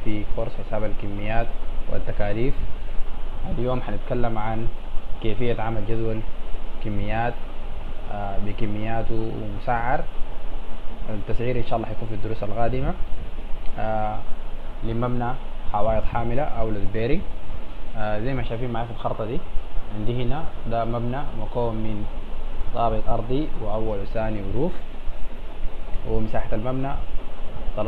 في كورس حساب الكميات والتكاليف اليوم حنتكلم عن كيفية عمل جدول كميات آه، بكمياته ومسعر التسعير ان شاء الله حيكون في الدروس القادمة آه، لمبنى حوائط حاملة او للبيرنج آه، زي ما شايفين معي في الخرطة دي عندي هنا ده مبنى مكون من طابق ارضي واول وثاني وروف ومساحة المبنى 13.33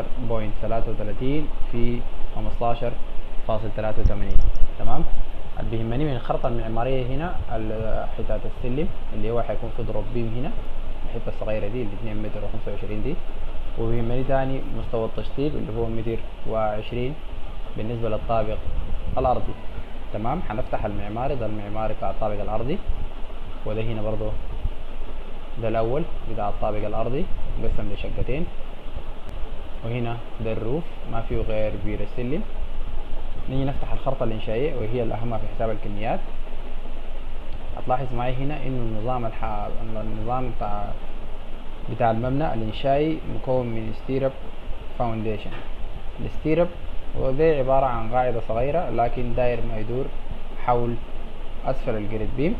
في 15.83 تمام اللي بيهمني من الخرطة المعمارية هنا ال- حتات السلم اللي هو حيكون في دروب بيم هنا الحتة الصغيرة دي اللي 2 متر و25 دي وبيهمني تاني مستوى التشطيب اللي هو متر وعشرين بالنسبة للطابق الأرضي تمام حنفتح المعماري ده المعماري بتاع الطابق الأرضي وده هنا برضو ده الأول بتاع الطابق الأرضي مقسم لشقتين وهنا ده الروف ما فيه غير بير السلم نيجي نفتح الخرطة الإنشائية وهي الأهم في حساب الكميات هتلاحظ معي هنا إنه النظام الح... النظام بتاع بتاع المبنى الإنشائي مكون من ستيرب فاونديشن الستيرب هو ده عبارة عن قاعدة صغيرة لكن داير ما يدور حول أسفل الجريد بيم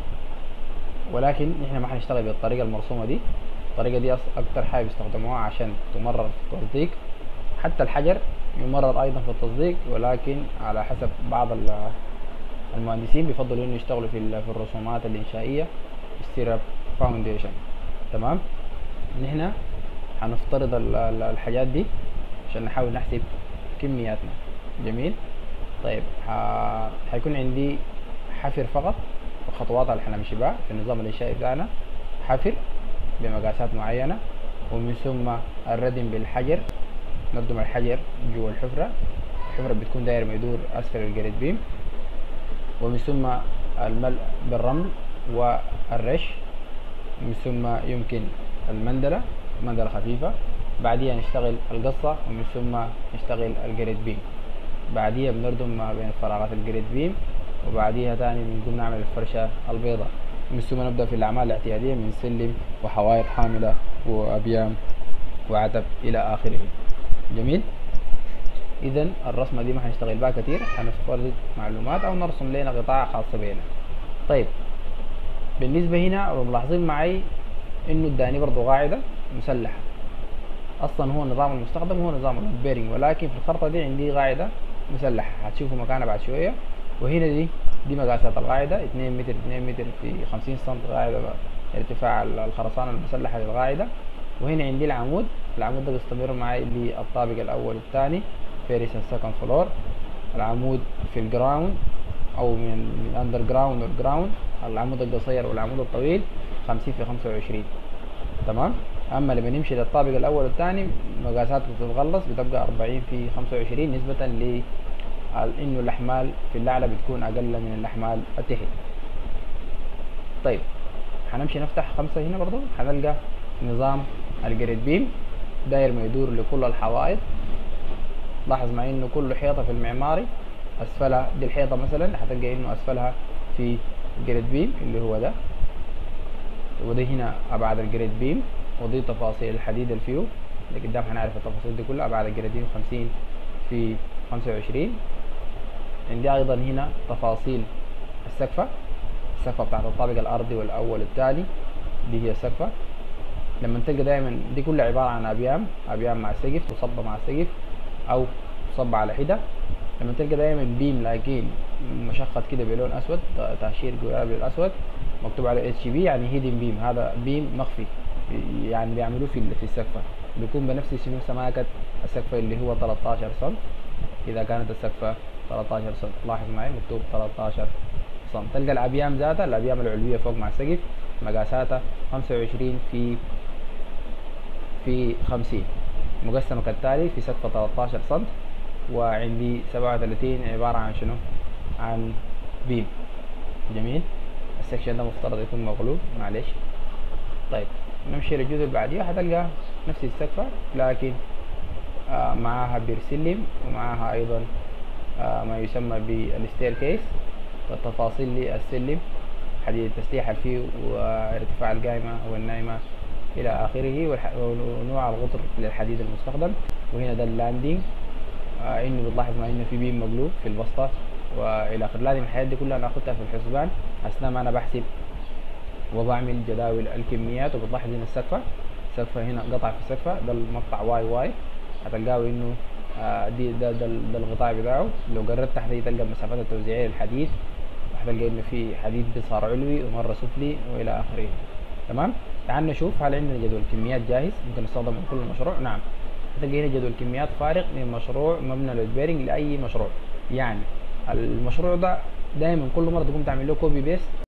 ولكن نحن ما حنشتغل بالطريقة المرسومة دي الطريقة دي أص- أكتر حاجة بيستخدموها عشان تمرر في التصديق حتى الحجر يمرر أيضا في التصديق ولكن على حسب بعض ال- المهندسين بيفضلوا إنه يشتغلوا في ال- في الرسومات الإنشائية ستيراب فاونديشن تمام نحن هنفترض ال- ال- الحاجات دي عشان نحاول نحسب كمياتنا جميل طيب ح- حيكون عندي حفر فقط الخطوات اللي حنمشي بها في النظام الإنشائي بتاعنا حفر بمقاسات معينة ومن ثم الردم بالحجر نردم الحجر جوا الحفرة الحفرة بتكون داير ما يدور أسفل الجريد بيم ومن ثم الملء بالرمل والرش من ثم يمكن المندلة مندلة خفيفة بعديها نشتغل القصة ومن ثم نشتغل الجريد بيم بعديها بنردم ما بين فراغات الجريد بيم وبعديها تاني بنقوم نعمل الفرشة البيضاء من ثم نبدأ في الأعمال الاعتيادية من سلم وحوائط حاملة وأبيام وعتب إلى آخره جميل إذا الرسمة دي ما حنشتغل بها كتير حنفترض معلومات أو نرسم لنا قطاع خاص بينا طيب بالنسبة هنا ملاحظين معي إنه اداني برضو قاعدة مسلحة أصلا هو النظام المستخدم هو نظام البيرنج ولكن في الخرطة دي عندي قاعدة مسلحة هتشوفوا مكانها بعد شوية وهنا دي دي مقاسات القاعدة 2 متر 2 متر في 50 سم قاعدة ارتفاع الخرسانة المسلحة للقاعدة وهنا عندي العمود العمود ده بيستمر معي للطابق الأول والثاني فيرس السكند فلور العمود في الجراوند أو من من أندر جراوند والجراوند العمود القصير والعمود الطويل 50 في 25 تمام اما لما نمشي للطابق الاول والثاني مقاساته بتتغلص بتبقى 40 في 25 نسبة ل انه الاحمال في الاعلى بتكون اقل من الاحمال التحت طيب هنمشي نفتح خمسة هنا برضو هنلقى نظام الجريد بيم داير ما يدور لكل الحوائط لاحظ معي انه كل حيطة في المعماري اسفلها دي الحيطة مثلا هتلقى انه اسفلها في جريد بيم اللي هو ده ودي هنا ابعاد الجريد بيم ودي تفاصيل الحديد الفيو اللي قدام هنعرف التفاصيل دي كلها ابعاد الجريد بيم 50 في 25 عندي ايضا هنا تفاصيل السقفة السقفة بتاعت الطابق الارضي والاول والثاني دي هي السقفة لما تلقى دايما دي كلها عبارة عن ابيام ابيام مع سقف تصب مع سقف او تصب على حدة لما تلقى دايما بيم لكن مشخص كده بلون اسود تهشير قراب للاسود مكتوب عليه اتش بي يعني هيدن بيم هذا بيم مخفي يعني بيعملوه في في السقفة بيكون بنفس شنو سماكة السقفة اللي هو 13 سم إذا كانت السقفة 13 سم لاحظ معي مكتوب 13 سم تلقى الأبيام ذاتها الأبيام العلوية فوق مع السقف مقاساتها 25 في في 50 مقسمة كالتالي في سقفة 13 سم وعندي 37 عبارة عن شنو عن بيم جميل السكشن ده مفترض يكون مغلوب معلش طيب نمشي للجزء اللي بعديه هتلقى نفس السقفة لكن آه معاها بير سلم ومعاها أيضا آه ما يسمى بالستير كيس والتفاصيل للسلم حديد التسليح فيه وارتفاع القائمة والنايمة إلى آخره والح- ونوع الغطر للحديد المستخدم وهنا ده اللاندنج آه انه بتلاحظ ما انه في بيم مقلوب في البسطه والى اخره لازم الحاجات دي كلها ناخدها في الحسبان اثناء ما انا بحسب وبعمل جداول الكميات وبتلاحظ هنا السقفه سقفه هنا قطع في سقفه ده المقطع واي واي هتلقاه انه آه دي ده ده, ده الغطاء بتاعه لو قربت تحت دي تلقى المسافات التوزيعيه للحديد هتلقى انه في حديد بصار علوي ومره سفلي والى اخره تمام تعال نشوف هل عندنا جدول كميات جاهز ممكن نستخدمه من كل مشروع نعم هتلقى هنا جدول كميات فارغ من مشروع مبنى للبيرنج لاي مشروع يعني المشروع ده دايما كل مره تقوم تعمل له كوبي بيست